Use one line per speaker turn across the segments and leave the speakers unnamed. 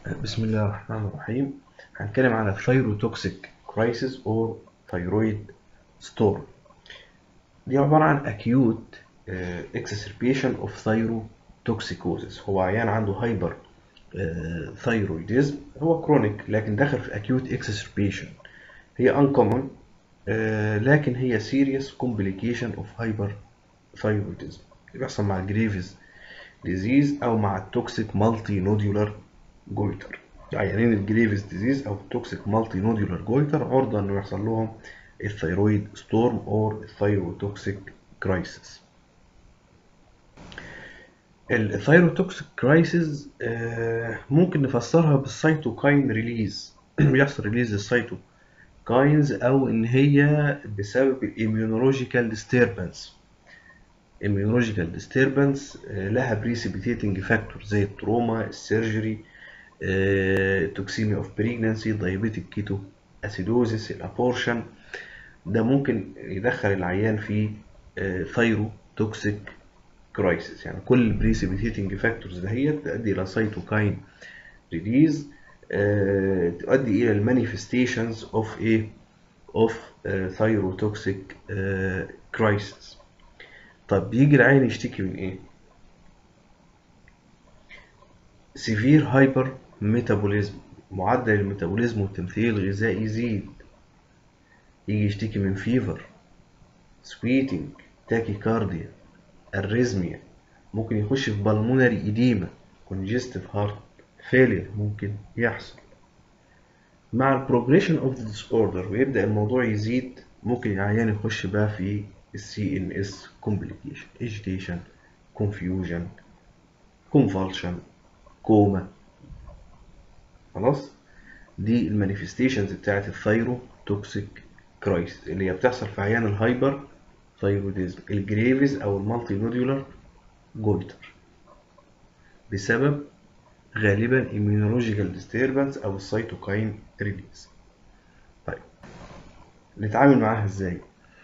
بسم الله الرحمن الرحيم هنتكلم عن الثيروتوكسيك كرايسيس او ثيرويد ستورم دي عبارة عن acute uh, exacerbation of thyrotoxicosis هو عيان عنده هايبر ثيرويدزم هو كرونيك لكن داخل في acute exacerbation هي uncommon uh, لكن هي serious complication of hyperthyroidism بيحصل مع الجريفز ديزيز او مع التوكسيك مالتي نودولار جويتر عيانين الجريفز ديزيز او التوكسيك مالتي نودولار جويتر عرضة انه يحصل لهم الثيرويد ستورم اور الثيروتوكسيك كرايسيس الثيروتوكسيك كرايسيس ممكن نفسرها بالسيتوكاين ريليز بيحصل ريليز للسيتوكاينز او ان هي بسبب الاميونولوجيكال ديستربنس immunological disturbance لها precipitating factor زي التروما السيرجري توكسيميا اوف بريجنانسي diabetic كيتو اسيدوزيس الابورشن ده ممكن يدخل العيان في ثايرو توكسيك كرايسيس يعني كل البريسيبيتيتنج فاكتورز دهيت تؤدي الى سيتوكاين ريليز تؤدي الى المانيفستيشنز اوف ايه اوف ثايروتوكسيك كرايسيس طب بيجي العين يشتكي من ايه سيفير هايبر ميتابوليزم معدل الميتابوليزم والتمثيل الغذائي يزيد يجي يشتكي من فيفر سويتنج تاكيكارديا الريزميا ممكن يخش في بالمونري إديمة كونجستيف هارت فيلير ممكن يحصل مع البروجريشن اوف ذا ديسوردر ويبدأ الموضوع يزيد ممكن العيان يخش بقى في السي ان اس كومبليكيشن اجيتيشن كونفيوجن كونفالشن كوما خلاص دي المانيفستيشنز بتاعت الثايرو توكسيك كرايسيس اللي هي بتحصل في عيان الهايبر ثايروديزم الجريفز او المالتي نودولار جويتر بسبب غالبا immunological disturbance او السيتوكاين ريليز طيب نتعامل معاها ازاي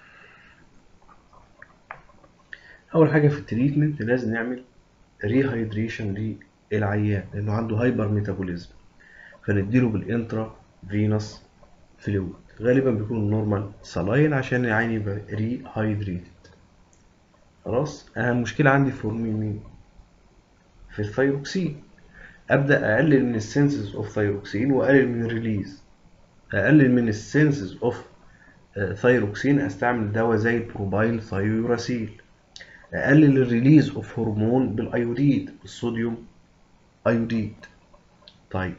اول حاجه في التريتمنت لازم نعمل ريهايدريشن للعيان لانه عنده هايبر ميتابوليزم فنديله بالانترا فينوس فلويد غالبا بيكون نورمال سلاين عشان العين يبقى ريهايدريتد خلاص انا المشكله عندي في هرمون مين في الثيروكسين ابدا اقلل من السنسز اوف ثيروكسين واقلل من الريليز اقلل من السنسز اوف ثيروكسين استعمل دواء زي البروبايل ثيوراسيل اقلل الريليز اوف هرمون بالايوديد بالصوديوم ايوديد طيب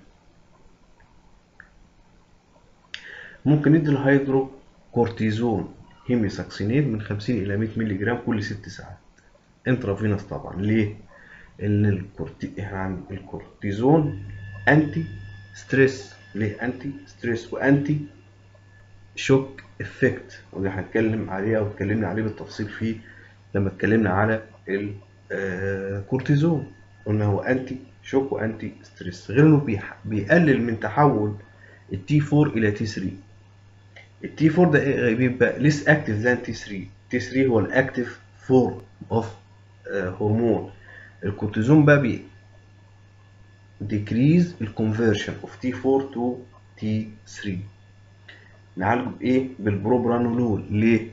ممكن ندي الهيدرو كورتيزون هيميساكسينيت من 50 الى 100 مللي جرام كل 6 ساعات انترافينوس طبعا ليه لان الكورتي احنا عند الكورتيزون انتي ستريس ليه انتي ستريس وانتي شوك افكت وده هنتكلم عليه او اتكلمنا عليه بالتفصيل فيه لما اتكلمنا على الكورتيزون قلنا هو انتي شوك وانتي ستريس غير انه بيقلل من تحول التي 4 الى تي 3 التي 4 ده بيبقى ليس اكتف ذان تي 3 تي 3 هو الاكتف فورم اوف هرمون الكورتيزون بقى بي decrease الكونفرشن اوف تي 4 تو تي 3 نعالجه بايه بالبروبرانولول ليه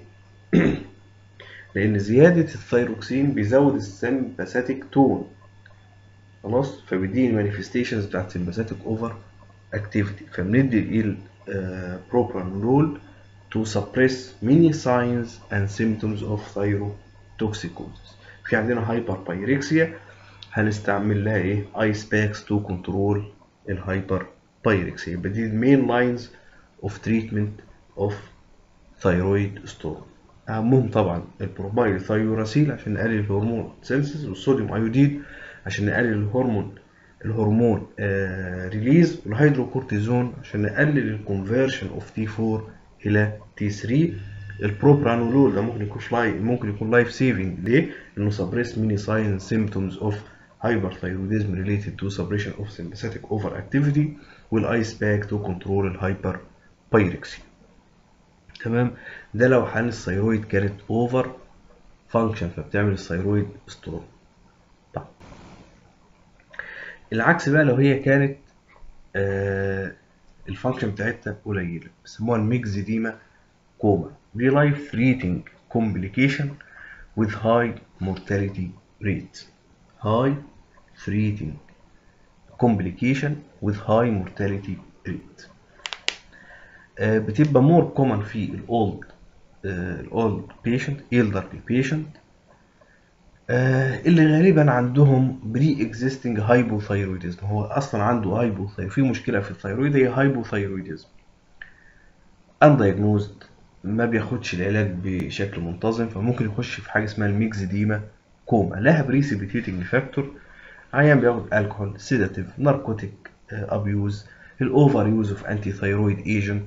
لان زياده الثيروكسين بيزود السمباثيك تون خلاص فبيديني المانيفستيشنز بتاعت سمباثيك اوفر اكتيفيتي فبندي البروبرانولول to suppress many signs and symptoms of thyrotoxicosis في عندنا هايبر بايركسيا هنستعمل لها ايه ايس باكس تو كنترول الهايبر بايركسيا يبقى دي المين لاينز اوف تريتمنت اوف ثايرويد ستورم اهمهم طبعا البروبايل ثايوراسيل عشان نقلل الهرمون سينسز والصوديوم ايوديد عشان نقلل الهرمون الهرمون آه ريليز والهيدروكورتيزون عشان نقلل الكونفرشن اوف تي 4 الى تي 3 البروبرانولول ده ممكن يكون لايف ممكن يكون لايف سيفنج ليه؟ لانه سبريس ميني ساين سيمبتومز اوف hyperthyroidism related to suppression of sympathetic overactivity والايس باك تو كنترول الهايبر بايركسي تمام ده لو حال الثيرويد كانت اوفر فانكشن فبتعمل الثيرويد ستورم طيب العكس بقى لو هي كانت آه الفانكشن بتاعتها قليله بيسموها الميكزيديما كوما دي لايف ثريتنج complication with high mortality rate high threatening complication with high mortality rate آه بتبقى more common في الاولد الاولد بيشنت elderly patient آه اللي غالبا عندهم بري اكزيستنج هايبوثايرويدزم هو اصلا عنده هايبوثايرويد في مشكله في الثايرويد هي هايبوثايرويدزم اندايجنوزد ما بياخدش العلاج بشكل منتظم فممكن يخش في حاجه اسمها الميكزيديما كوما لها بريسيبيتيتنج فاكتور عيان بياخد الكحول سيداتيف ناركوتيك ابيوز الاوفر يوز اوف انتي ثايرويد ايجنت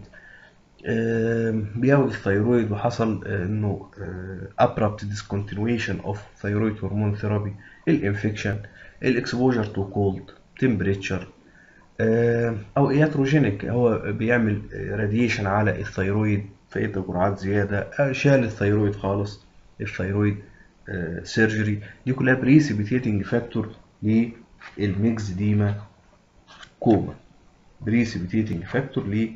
بياخد الثيرويد وحصل انه abrupt discontinuation of thyroid hormone therapy الانفكشن الاكسبوجر تو كولد تمبريتشر او ياتروجينيك هو بيعمل راديشن على الثيرويد فادى جرعات زياده شال الثيرويد خالص الثيرويد سيرجري دي كلها بريسيبيتيتنج فاكتور للميكس ديما كوما بريسيبيتيتنج فاكتور ل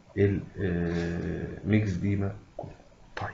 الميكس ديما طيب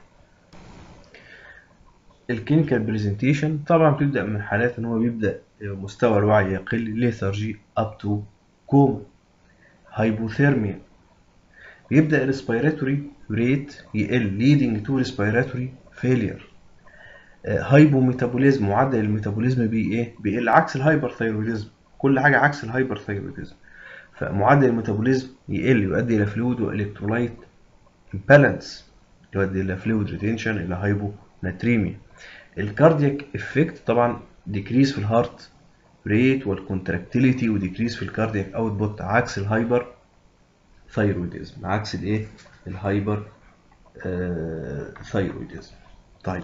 الكلينيكال برزنتيشن طبعا بتبدا من حالات ان هو بيبدا مستوى الوعي يقل ليثارجي اب تو كوما هايبوثيرميا بيبدا الريسبيراتوري ريت يقل ليدنج تو ريسبيراتوري فيلير هايبوميتابوليزم معدل الميتابوليزم بي ايه بيقل عكس الهايبر ثايرويدزم كل حاجه عكس الهايبر ثايرويدزم فمعدل الميتابوليزم يقل يؤدي الى فلويد والكترولايت امبالانس يؤدي الى فلويد ريتنشن الى هايبوناتريميا الكاردياك افكت طبعا ديكريس في الهارت ريت والكونتراكتيليتي وديكريس في الكاردياك اوتبوت عكس الهايبر ثايرويدزم عكس الايه الهايبر آه ثايرويدزم طيب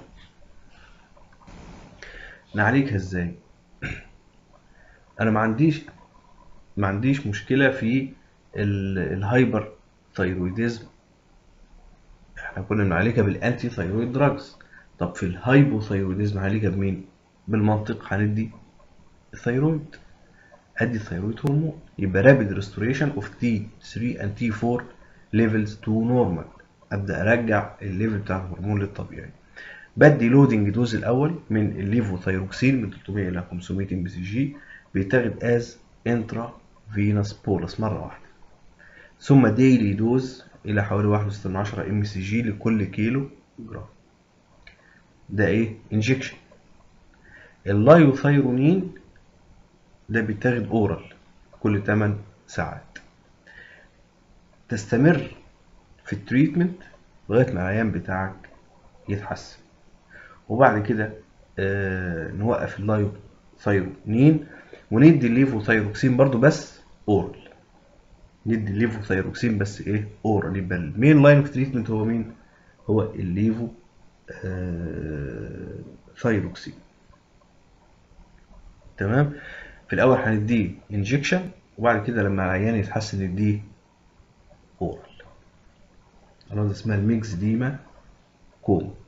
نعالجها ازاي انا ما عنديش ما عنديش مشكلة في الهايبر ثايرويدزم احنا كنا بنعالجها بالانتي ثايرويد دراجز طب في الهايبوثايرويدزم هنعالجها بمين؟ بالمنطق هندي الثايرويد ادي الثايرويد هرمون يبقى رابيد ريستوريشن اوف تي 3 اند تي 4 ليفلز تو نورمال ابدا ارجع الليفل بتاع الهرمون للطبيعي بدي لودنج دوز الاول من الليفوثايروكسين من 300 الى 500 ام بي سي جي بيتاخد از انترا فينوس بولس مرة واحدة ثم ديلي دوز إلى حوالي 1.6 ام سي جي لكل كيلو جرام ده إيه؟ انجكشن اللايوثايرونين ده بيتاخد اورال كل 8 ساعات تستمر في التريتمنت لغاية ما العيان بتاعك يتحسن وبعد كده آه نوقف اللايوثايرونين وندي الليفوثايروكسين برضو بس اورال ندي الليفوثايروكسين بس ايه اورال يبقى المين لاين اوف تريتمنت هو مين هو الليفو آه ثايروكسين تمام في الاول هنديه انجكشن وبعد كده لما العيان يتحسن نديه اورال خلاص اسمها الميكس ديما كوم